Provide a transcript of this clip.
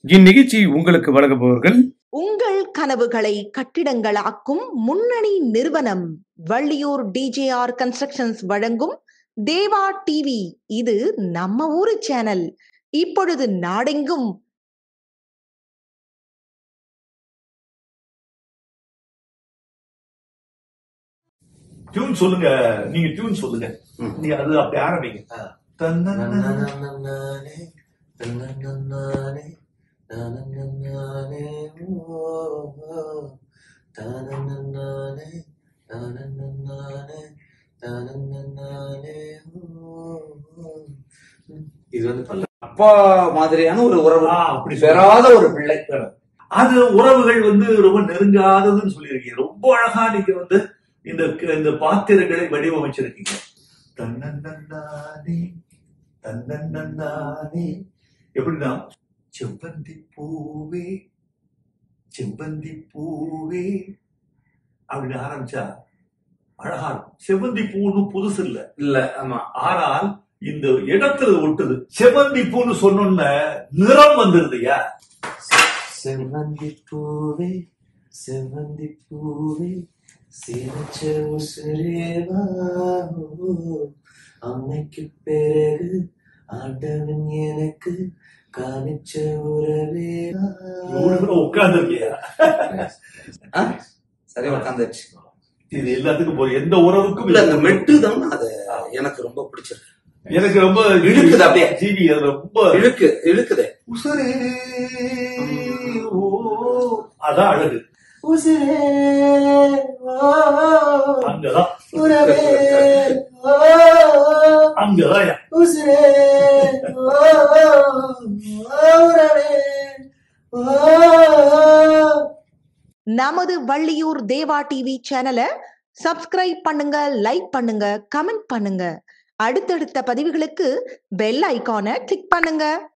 இந்நிகழ்ச்சி உங்களுக்கு வழங்குபவர்கள் உங்கள் கனவுகளை கட்டிடங்களாக்கும் முன்னணி நிறுவனம் வள்ளியூர் டிஜேஆர் கன்ஸ்ட்ரக்ஷன்ஸ் வழங்கும் தேவா டிவி இது நம்ம ஊரு சேனல் இப்பொழுது நாடெங்கும் டியூன் சொல்லுங்க நீங்க டியூன் சொல்லுங்க நீங்க அது அப்படி ஆரம்பிங்க தன்னன்னா. தன்னன்னன்னானே, தன்னன்னன்னானே, தானன்னன்னானே, ஓ, ஓ. தானன்னன்னானே, தானன்னன்னானே, தானன்னன்னானே, ஓ, ஓ. இது வந்து பல்ல அப்பா மாதிரியான ஒரு உறவு ஆ, அப்படி பெறாத ஒரு பிள்ளை அது உறவுகள் வந்து ரொம்ப நெருங்காததுன்னு சொல்லியிருக்கீங்க ரொம்ப அழகா நீங்க வந்து இந்த இந்த பாத்திரங்களை வடிவமைச்சிருக்கீங்க தன்னன்னன்னானே தன்னன்னன்னானே எப்படின்னா செவ்வந்தி பூவே செவ்வந்தி பூவே அப்படின்னு ஆரம்பிச்சா அழகா இருக்கும் செவ்வந்தி பூன்னு புதுசு இல்ல இல்ல ஆமா ஆனால் இந்த இடத்துல ஒட்டுது செவ்வந்தி பூன்னு சொன்னோன்ன நிறம் வந்துருதுயா செவ்வந்தி பூவே செவ்வந்தி பூவே சிரிச்ச உசுரேவா அம்மைக்கு பிறகு ஆண்டவன் எனக்கு காணிச்ச உறவேவா உட்கார்ந்துருக்கியா சரி உட்காந்துருச்சு இது எல்லாத்துக்கும் போய் எந்த உறவுக்கும் இல்ல அந்த இது- மெட்டு தான் அது எனக்கு ரொம்ப பிடிச்சிருக்கு எனக்கு ரொம்ப இழுக்குது அப்படியே. ஜிவி அது ரொம்ப இழுக்கு இழுக்குதே உசுரே ஓ அதான் அழகு உசுரே ஓ, அங்கதான் உறவே ஓ, அங்கதான் உசுரே ஓ, உறவே ஓ நமது வள்ளியூர் தேவா டிவி சேனலை சப்ஸ்கிரைப் பண்ணுங்க லைக் பண்ணுங்க கமெண்ட் பண்ணுங்க அடுத்தடுத்த பதிவுகளுக்கு பெல் ஐகானை கிளிக் பண்ணுங்க